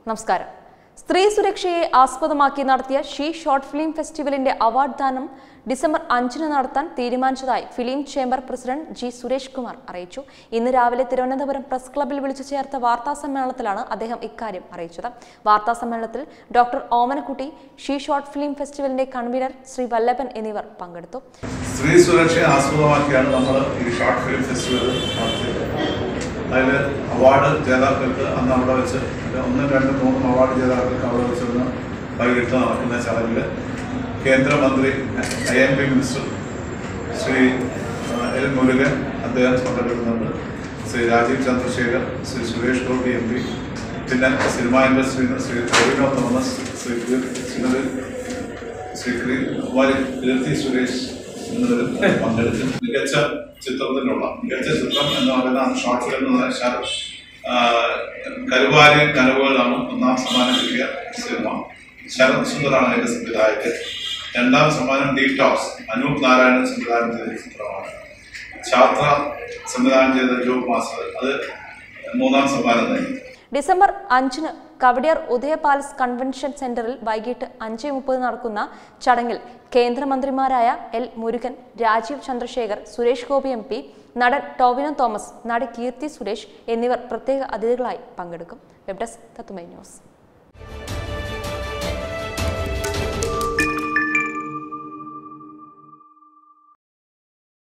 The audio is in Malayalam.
നമസ്കാരം സ്ത്രീ സുരക്ഷയെ ആസ്പദമാക്കി നടത്തിയ ഷീ ഷോർട്ട് ഫിലിം ഫെസ്റ്റിവലിന്റെ അവാർഡ് ദാനം ഡിസംബർ അഞ്ചിന് നടത്താൻ തീരുമാനിച്ചതായി film chamber president G Suresh Kumar അറിയിച്ചു ഇന്ന് രാവിലെ തിരുവനന്തപുരം പ്രസ് ക്ലബ്ബിൽ വിളിച്ചു ചേർത്ത വാർത്താ സമ്മേളനത്തിലാണ് അദ്ദേഹം ഇക്കാര്യം അറിയിച്ചത് വാർത്താ സമ്മേളനത്തിൽ doctor Omanakutty she short film ഫെസ്റ്റിവലിന്റെ കൺവീനർ ശ്രീ വല്ലഭൻ എന്നിവർ പങ്കെടുത്തു സ്ത്രീ സുരക്ഷയെ ആസ്പദമാക്കിയാണ് നമ്മൾ ഈ ഷോർട്ട് ഫിലിം ഫെസ്റ്റിവൽ നടത്തിയത് അതിൽ അവാർഡ് ജേതാക്കൾക്ക് അന്ന് അവിടെ വെച്ച് അതില് ഒന്നും രണ്ടും മൂന്നും അവാർഡ് ജേതാക്കൾക്ക് അവിടെ വെച്ച് ഒന്ന് വൈകിട്ട് നടക്കുന്ന ചടങ്ങിൽ കേന്ദ്രമന്ത്രി I M P minister Shri ആ, എൽ മുരുകൻ അദ്ദേഹം പങ്കെടുക്കുന്നുണ്ട് ശ്രീ രാജീവ് ചന്ദ്രശേഖർ ശ്രീ സുരേഷ് ഗോപി എം പി പിന്നെ സിനിമാ ഇൻഡസ്ട്രിയിൽ നിന്ന് ശ്രീ ടൊവിനോ തോമസ് ശ്രീ ശ്രീമതി ശ്രീ കുമാരി കീർത്തി സുരേഷ് എന്നിവരും പങ്കെടുത്ത് മികച്ച ചിത്രത്തിനുള്ള മികച്ച ചിത്രം എന്ന് പറയുന്ന ഷോർട്ട് ഫിലിം എന്ന് വെച്ചാൽ ആ, കരുവാരി കനവുകളാണ് ഒന്നാം സമ്മാനം കിട്ടിയ സിനിമ ശരത് സുന്ദറാണ് അതിന്റെ സംവിധായകൻ രണ്ടാം സമ്മാനം ഡീടോക്സ് അനൂപ് നാരായണൻ സംവിധാനം ചെയ്ത ചിത്രമാണ് ഛാത്ര സംവിധാനം ചെയ്ത ജോബ് മാസ്റ്റർ അത് മൂന്നാം സമ്മാനം തന്നെ ഡിസംബർ അഞ്ചിന് കവടിയാർ ഉദയ പാലസ് കൺവെൻഷൻ സെന്ററിൽ വൈകിട്ട് അഞ്ച് മുപ്പത് നടക്കുന്ന ചടങ്ങിൽ കേന്ദ്രമന്ത്രിമാരായ L Murugan Rajiv Chandrasekhar Suresh Gopi M P നടൻ ടോവിനോ തോമസ് നടി കീർത്തി സുരേഷ് എന്നിവർ പ്രത്യേക അതിഥികളായി പങ്കെടുക്കും വെബ് ഡെസ്ക് തത്തുമൈ ന്യൂസ്